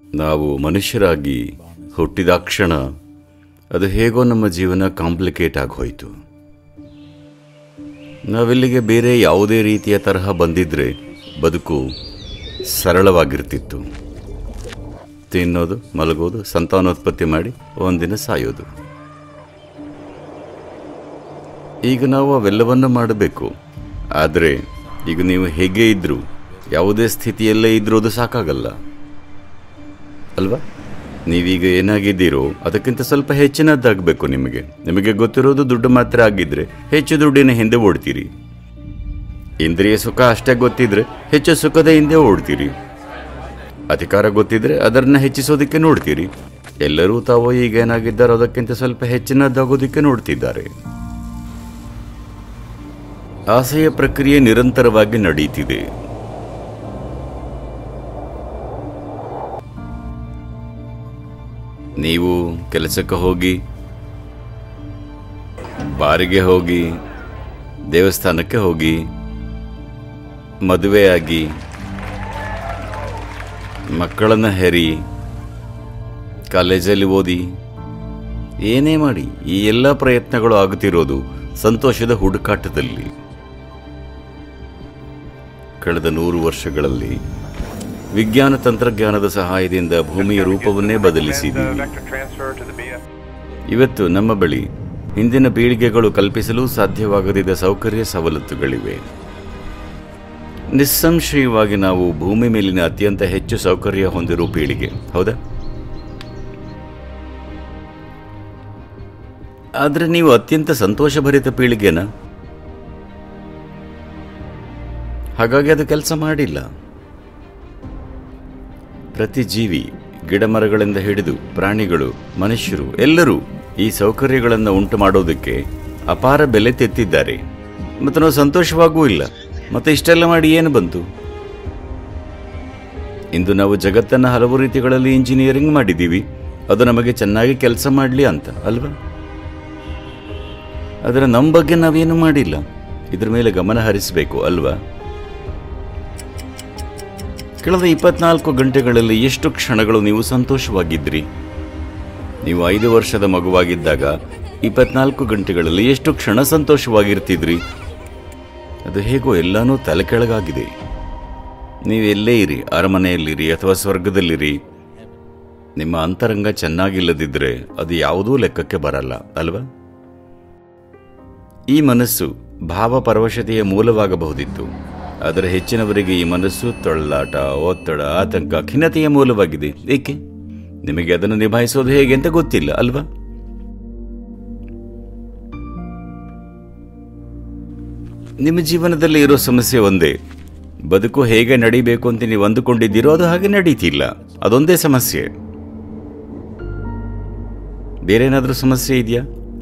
ನಾವು ಮನುಷ್ಯರಾಗಿ ಹುಟ್ಟಿದಾಕ್ಷಣ ಅದು ಹೇಗೋ ನಮ್ಮ ಜೀವನ ಕಾಂಪ್ಲಿಕೇಟ್ ಆಗಿ ಹೋಯಿತು ನಾವಿಲ್ಲಿಗೆ ಬೇರೆ ಯಾವುದೇ ರೀತಿಯ ತರಹ ಬಂದಿದ್ರೆ ಬದುಕು ಸರಳವಾಗಿರ್ತಿತ್ತು ತಿನ್ನೋದು ಮಲಗೋದು ಸಂತಾನೋತ್ಪತ್ತಿ ಮಾಡಿ ಒಂದಿನ ಸಾಯೋದು ಈಗ ನಾವು ಅವೆಲ್ಲವನ್ನು ಮಾಡಬೇಕು ಆದರೆ ಈಗ ನೀವು ಹೇಗೆ ಇದ್ದರೂ ಯಾವುದೇ ಸ್ಥಿತಿಯಲ್ಲೇ ಇದ್ರೂ ಅದು ಸಾಕಾಗಲ್ಲ ಅಲ್ವಾ ನೀವೀಗ ಏನಾಗಿದ್ದೀರೋ ಅದಕ್ಕಿಂತ ಸ್ವಲ್ಪ ಹೆಚ್ಚಿನದ್ದಾಗಬೇಕು ನಿಮಗೆ ನಿಮಗೆ ಗೊತ್ತಿರೋದು ದುಡ್ಡು ಮಾತ್ರ ಆಗಿದ್ರೆ ಹೆಚ್ಚು ದುಡ್ಡಿನ ಹಿಂದೆ ಓಡ್ತೀರಿ ಇಂದ್ರಿಯ ಸುಖ ಅಷ್ಟೇ ಗೊತ್ತಿದ್ರೆ ಹೆಚ್ಚು ಸುಖದ ಹಿಂದೆ ಓಡ್ತೀರಿ ಅಧಿಕಾರ ಗೊತ್ತಿದ್ರೆ ಅದನ್ನ ಹೆಚ್ಚಿಸೋದಕ್ಕೆ ನೋಡ್ತೀರಿ ಎಲ್ಲರೂ ತಾವು ಈಗ ಏನಾಗಿದ್ದಾರೋ ಅದಕ್ಕಿಂತ ಸ್ವಲ್ಪ ಹೆಚ್ಚಿನದ್ದಾಗೋದಕ್ಕೆ ನೋಡ್ತಿದ್ದಾರೆ ಆಸೆಯ ಪ್ರಕ್ರಿಯೆ ನಿರಂತರವಾಗಿ ನಡೀತಿದೆ ನೀವು ಕೆಲಸಕ್ಕೆ ಹೋಗಿ ಬಾರಿಗೆ ಹೋಗಿ ದೇವಸ್ಥಾನಕ್ಕೆ ಹೋಗಿ ಮದುವೆಯಾಗಿ ಮಕ್ಕಳನ್ನು ಹೆರಿ ಕಾಲೇಜಲ್ಲಿ ಓದಿ ಏನೇ ಮಾಡಿ ಈ ಎಲ್ಲ ಪ್ರಯತ್ನಗಳು ಆಗುತ್ತಿರೋದು ಸಂತೋಷದ ಹುಡುಕಾಟದಲ್ಲಿ ಕಳೆದ ನೂರು ವರ್ಷಗಳಲ್ಲಿ ವಿಜ್ಞಾನ ತಂತ್ರಜ್ಞಾನದ ಸಹಾಯದಿಂದ ಭೂಮಿಯ ರೂಪವನ್ನೇ ಬದಲಿಸಿದ್ದೀವಿ Vector transfer to the BF. ಇವತ್ತು ನಮ್ಮ ಬಳಿ ಹಿಂದಿನ ಪೀಳಿಗೆಗಳು ಕಲ್ಪಿಸಲು ಸಾಧ್ಯವಾಗದಿದ್ದ ಸೌಕರ್ಯ ಸವಲತ್ತುಗಳಿವೆ ನಿಸ್ಸಂಶಯವಾಗಿ ನಾವು ಭೂಮಿ ಮೇಲಿನ ಅತ್ಯಂತ ಹೆಚ್ಚು ಸೌಕರ್ಯ ಹೊಂದಿರುವ ಪೀಳಿಗೆ ಹೌದಾ ಆದರೆ ನೀವು ಅತ್ಯಂತ ಸಂತೋಷಭರಿತ ಪೀಳಿಗೆನಾ ಹಾಗಾಗಿ ಅದು ಕೆಲಸ ಮಾಡಿಲ್ಲ ಪ್ರತಿ ಜೀವಿ ಗಿಡಮರಗಳಿಂದ ಹಿಡಿದು ಪ್ರಾಣಿಗಳು ಮನುಷ್ಯರು ಎಲ್ಲರೂ ಈ ಸೌಕರ್ಯಗಳನ್ನು ಉಂಟು ಮಾಡೋದಕ್ಕೆ ಅಪಾರ ಬೆಲೆ ತೆತ್ತಿದ್ದಾರೆ ಮತ್ತು ನಾವು ಸಂತೋಷವಾಗೂ ಇಲ್ಲ ಮತ್ತೆ ಇಷ್ಟೆಲ್ಲ ಮಾಡಿ ಏನು ಬಂತು ಇಂದು ನಾವು ಜಗತ್ತನ್ನು ಹಲವು ರೀತಿಗಳಲ್ಲಿ ಇಂಜಿನಿಯರಿಂಗ್ ಮಾಡಿದ್ದೀವಿ ಅದು ನಮಗೆ ಚೆನ್ನಾಗಿ ಕೆಲಸ ಮಾಡಲಿ ಅಂತ ಅಲ್ವಾ ಆದರೆ ನಮ್ಮ ಬಗ್ಗೆ ನಾವೇನು ಮಾಡಿಲ್ಲ ಇದ್ರ ಮೇಲೆ ಗಮನ ಹರಿಸಬೇಕು ಅಲ್ವಾ ಕಳೆದ ಇಪ್ಪತ್ನಾಲ್ಕು ಗಂಟೆಗಳಲ್ಲಿ ಎಷ್ಟು ಕ್ಷಣಗಳು ನೀವು ಸಂತೋಷವಾಗಿದ್ರಿ ನೀವು ಐದು ವರ್ಷದ ಮಗುವಾಗಿದ್ದಾಗ ಇಪ್ಪತ್ನಾಲ್ಕು ಗಂಟೆಗಳಲ್ಲಿ ಎಷ್ಟು ಕ್ಷಣ ಸಂತೋಷವಾಗಿರ್ತಿದ್ರಿ ಅದು ಹೇಗೋ ಎಲ್ಲಾನೂ ತಲೆ ಕೆಳಗಾಗಿದೆ ನೀವು ಎಲ್ಲೇ ಇರಿ ಅರಮನೆಯಲ್ಲಿರಿ ಅಥವಾ ಸ್ವರ್ಗದಲ್ಲಿರಿ ನಿಮ್ಮ ಅಂತರಂಗ ಚೆನ್ನಾಗಿಲ್ಲದಿದ್ದರೆ ಅದು ಯಾವುದೂ ಲೆಕ್ಕಕ್ಕೆ ಬರಲ್ಲ ಅಲ್ವಾ ಈ ಮನಸ್ಸು ಭಾವಪರವಶತೆಯ ಮೂಲವಾಗಬಹುದಿತ್ತು ಆದರೆ ಹೆಚ್ಚಿನವರಿಗೆ ಈ ಮನಸ್ಸು ತೊಳ್ಳಾಟ ಒತ್ತಡ ಆತಂಕ ಖಿನ್ನತೆಯ ಮೂಲವಾಗಿದೆ ಏಕೆ ನಿಮಗೆ ಅದನ್ನು ನಿಭಾಯಿಸೋದು ಹೇಗೆ ಅಂತ ಗೊತ್ತಿಲ್ಲ ಅಲ್ವಾ ನಿಮ್ಮ ಜೀವನದಲ್ಲಿ ಇರೋ ಸಮಸ್ಯೆ ಒಂದೇ ಬದುಕು ಹೇಗೆ ನಡಿಬೇಕು ಅಂತ ನೀವು ಅಂದುಕೊಂಡಿದ್ದೀರೋ ಅದು ಹಾಗೆ ನಡೀತಿಲ್ಲ ಅದೊಂದೇ ಸಮಸ್ಯೆ ಬೇರೇನಾದರೂ ಸಮಸ್ಯೆ ಇದೆಯಾ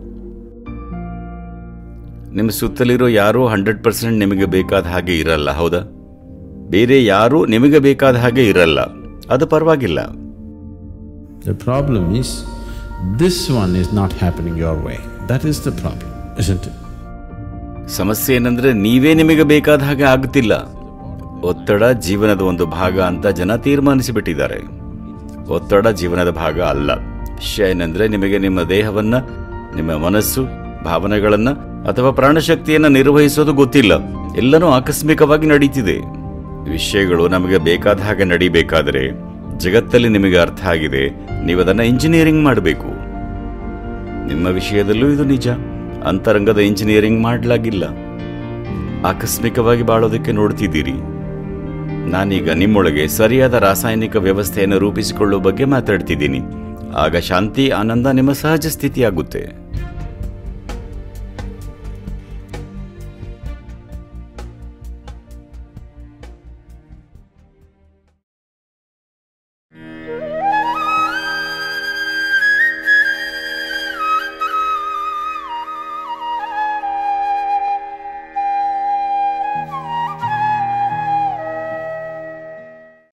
ನಿಮ್ಮ ಸುತ್ತಲಿರೋ ಯಾರೂ ಹಂಡ್ರೆಡ್ ಪರ್ಸೆಂಟ್ ನಿಮಗೆ ಬೇಕಾದ ಹಾಗೆ ಇರಲ್ಲ ಹೌದಾ ಬೇರೆ ಯಾರೂ ನಿಮಗೆ ಬೇಕಾದ ಹಾಗೆ ಇರಲ್ಲ ಅದು ಪರವಾಗಿಲ್ಲ The problem is, this one is not happening your way. That is the problem, isn't it? ಸಮಸ್ಯೆ ಏನಂದ್ರೆ ನೀವೇ ನಿಮಗೆ ಬೇಕಾದ ಹಾಗೆ ಆಗುತ್ತಿಲ್ಲ ಒತ್ತಡ ಜೀವನದ ಒಂದು ಭಾಗ ಅಂತ ಜನ ತೀರ್ಮಾನಿಸಿಬಿಟ್ಟಿದ್ದಾರೆ ಒತ್ತಡ ಜೀವನದ ಭಾಗ ಅಲ್ಲ ವಿಷಯ ಏನಂದ್ರೆ ನಿಮಗೆ ನಿಮ್ಮ ದೇಹವನ್ನ ನಿಮ್ಮ ಮನಸ್ಸು ಭಾವನೆಗಳನ್ನ ಅಥವಾ ಪ್ರಾಣಶಕ್ತಿಯನ್ನ ನಿರ್ವಹಿಸೋದು ಗೊತ್ತಿಲ್ಲ ಎಲ್ಲನೂ ಆಕಸ್ಮಿಕವಾಗಿ ನಡೀತಿದೆ ವಿಷಯಗಳು ನಮಗೆ ಬೇಕಾದ ಹಾಗೆ ನಡಿಬೇಕಾದರೆ ಜಗತ್ತಲ್ಲಿ ನಿಮಗೆ ಅರ್ಥ ಆಗಿದೆ ನೀವು ಅದನ್ನ ಇಂಜಿನಿಯರಿಂಗ್ ಮಾಡಬೇಕು ನಿಮ್ಮ ವಿಷಯದಲ್ಲೂ ಇದು ನಿಜ ಅಂತರಂಗದ ಇಂಜಿನಿಯರಿಂಗ್ ಮಾಡಲಾಗಿಲ್ಲ ಆಕಸ್ಮಿಕವಾಗಿ ಬಾಳೋದಕ್ಕೆ ನೋಡ್ತಿದ್ದೀರಿ ನಾನೀಗ ನಿಮ್ಮೊಳಗೆ ಸರಿಯಾದ ರಾಸಾಯನಿಕ ವ್ಯವಸ್ಥೆಯನ್ನು ರೂಪಿಸಿಕೊಳ್ಳುವ ಬಗ್ಗೆ ಮಾತಾಡ್ತಿದ್ದೀನಿ ಆಗ ಶಾಂತಿ ಆನಂದ ನಿಮ್ಮ ಸಹಜ ಸ್ಥಿತಿಯಾಗುತ್ತೆ